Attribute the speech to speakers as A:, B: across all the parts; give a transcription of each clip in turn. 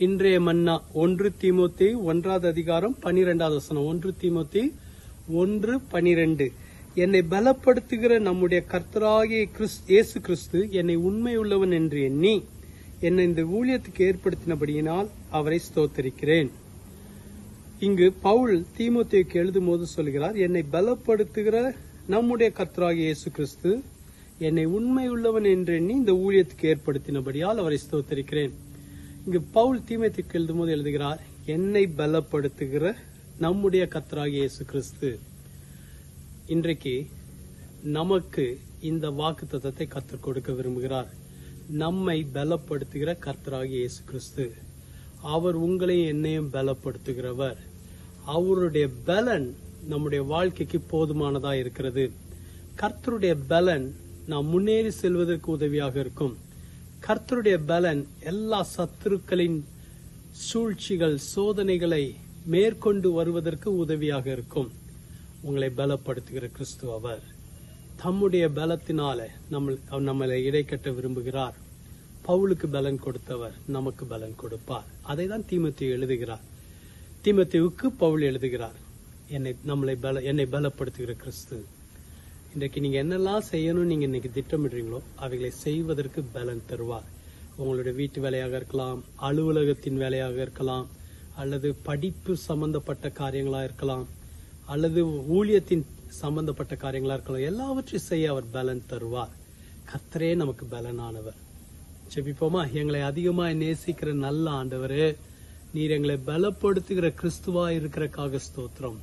A: இன்றைய மன்னா ஒன்று தீமோத்தி ஒன்றாவது அதிகாரம் பனிரெண்டாவது வசனம் ஒன்று தீமோத்தி ஒன்று பனிரெண்டு என்னை பலப்படுத்துகிற நம்முடைய கர்த்தராகிய கிறிஸ்- இயேசு கிறிஸ்து என்னை உண்மையுள்ளவன் என்று எண்ணி என்னை இந்த ஊழியத்துக்கு ஏற்படுத்தினபடியினால் அவரை ஸ்தோத்தரிக்கிறேன் இங்கு பவுல் தீமோத்தேயுக்கு எழுதும் போது சொல்கிறார் என்னை பலப்படுத்துகிற நம்முடைய கர்த்தராகிய இயேசு கிறிஸ்து என்னை உண்மையுள்ளவன் என்று எண்ணி இந்த ஊழியத்துக்கு ஏற்படுத்தினபடியால் அவரை ஸ்தோத்தரிக்கிறேன் இங்கு பவுல் தீமோத்தேயுக்கு எழுதும் போது எழுதுகிறார் என்னை பலப்படுத்துகிற நம்முடைய கர்த்தராகிய இயேசு கிறிஸ்து இன்றைக்கு நமக்கு இந்த வாக்கு தத்தத்தை கற்றுக் கொடுக்க விரும்புகிறார் நம்மை பலப்படுத்துகிற கர்த்தராகிய இயேசு கிறிஸ்து அவர் உங்களையும் என்னையும் பலப்படுத்துகிறவர் அவருடைய பலன் நம்முடைய வாழ்க்கைக்கு போதுமானதா இருக்கிறது கர்த்தருடைய பலன் நாம் முன்னேறி செல்வதற்கு உதவியாக இருக்கும் கர்த்தருடைய பலன் எல்லா சத்துருக்களின் சூழ்ச்சிகள் சோதனைகளை மேற்கொண்டு வருவதற்கு உதவியாக இருக்கும் உங்களை பலப்படுத்துகிற கிறிஸ்து அவர் தம்முடைய பலத்தினால நம்ம அவர் நம்மளை இடைக்கட்ட விரும்புகிறார் பவுலுக்கு பலன் கொடுத்தவர் நமக்கு பலன் கொடுப்பார் அதை தான் தீமத்தி எழுதுகிறார் தீமத்திவுக்கு பவுல் எழுதுகிறார் என்னை நம்மளை பல என்னை பலப்படுத்துகிற கிறிஸ்து இன்றைக்கு நீங்க என்னெல்லாம் செய்யணும் நீங்க இன்னைக்கு திட்டமிடுறீங்களோ அவைகளை செய்வதற்கு பலன் தருவார் உங்களுடைய வீட்டு வேலையாக இருக்கலாம் அலுவலகத்தின் வேலையாக இருக்கலாம் அல்லது படிப்பு சம்பந்தப்பட்ட காரியங்களா இருக்கலாம் அல்லது ஊழியத்தின் சம்பந்தப்பட்ட காரியங்களா இருக்கலாம் எல்லாவற்றையும் செய்ய அவர் பலன் தருவார் கர்த்தரே நமக்கு பலனானவர் ஜெபிப்போமா எங்களை அதிகமா நேசிக்கிற நல்ல ஆண்டவரே நீர் எங்களை பலப்படுத்துகிற கிறிஸ்துவா இருக்கிறக்காக ஸ்தோத்திரம்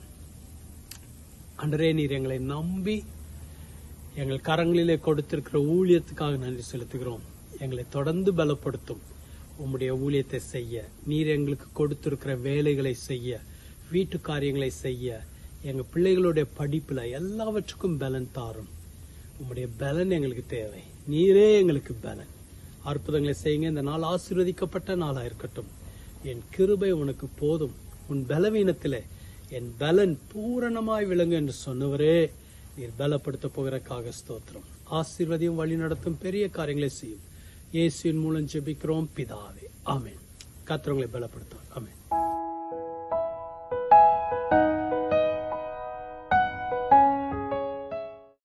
A: அன்றே நீர் எங்களை நம்பி எங்கள் கரங்களிலே கொடுத்திருக்கிற ஊழியத்துக்காக நன்றி செலுத்துகிறோம் எங்களை தொடர்ந்து பலப்படுத்தும் உம்முடைய ஊழியத்தை செய்ய நீர் எங்களுக்கு கொடுத்திருக்கிற வேலைகளை செய்ய வீட்டு காரியங்களை செய்ய எங்க பிள்ளைகளுடைய படிப்புல எல்லாவற்றுக்கும் பலன் தாரும் உம்முடைய பலன் எங்களுக்கு தேவை நீரே எங்களுக்கு பலன் அற்புதங்களை செய்யுங்க இந்த நாள் ஆசீர்வதிக்கப்பட்ட நாளா இருக்கட்டும் என் கிருபை உனக்கு போதும் உன் பலவீனத்திலே என் பலன் பூரணமாய் விளங்கு என்று சொன்னவரே நீர் பலப்படுத்த போகிறக்காக ஸ்தோத்திரம் ஆசீர்வதியும் வழி நடத்தும் பெரிய காரியங்களை செய்யும் இயேசுவின் மூலம் ஜெபிக்கிறோம் பிதாவே ஆமென் கர்த்தர் உங்களை பலப்படுத்தும் ஆமென்